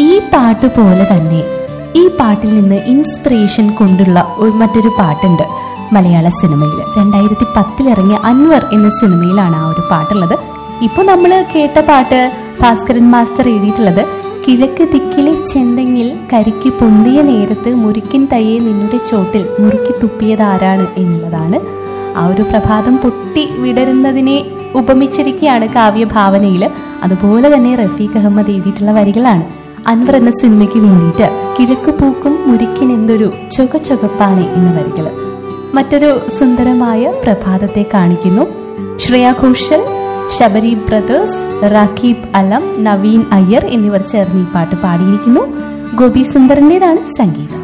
ഈ പാട്ട് പോലെ തന്നെ ഈ പാട്ടിൽ നിന്ന് ഇൻസ്പിറേഷൻ കൊണ്ടുള്ള ഒരു മറ്റൊരു പാട്ടുണ്ട് മലയാള സിനിമയിൽ രണ്ടായിരത്തി പത്തിൽ ഇറങ്ങിയ അൻവർ എന്ന സിനിമയിലാണ് ആ ഒരു പാട്ടുള്ളത് ഇപ്പോൾ നമ്മൾ കേട്ട പാട്ട് ഭാസ്കരൻ മാസ്റ്റർ എഴുതിയിട്ടുള്ളത് കിഴക്ക് ദിക്കിലെ ചെന്തെങ്ങിൽ കരിക്ക് പൊന്തിയ നേരത്ത് മുരിക്കിൻ തയ്യെ നിന്നുടെ ചോട്ടിൽ മുറുക്കി തുപ്പിയത് ആരാണ് എന്നുള്ളതാണ് ആ ഒരു പ്രഭാതം പൊട്ടി വിടരുന്നതിനെ ഉപമിച്ചിരിക്കുകയാണ് കാവ്യഭാവനയിൽ അതുപോലെ തന്നെ റഫീഖ് അഹമ്മദ് എഴുതിയിട്ടുള്ള വരികളാണ് അൻവർ എന്ന സിനിമയ്ക്ക് വേണ്ടിയിട്ട് കിഴക്ക് പൂക്കും മുരിക്കിൻ എന്തൊരു ചുക ചുകപ്പാണ് എന്ന വരികൾ മറ്റൊരു സുന്ദരമായ പ്രഭാതത്തെ കാണിക്കുന്നു ശ്രേയ ഘോഷൽ ശബരി ബ്രദേഴ്സ് റഖീബ് അലം നവീൻ അയ്യർ എന്നിവർ ചേർന്ന് ഈ പാട്ട് പാടിയിരിക്കുന്നു ഗോപി സുന്ദറിൻ്റെതാണ് സംഗീതം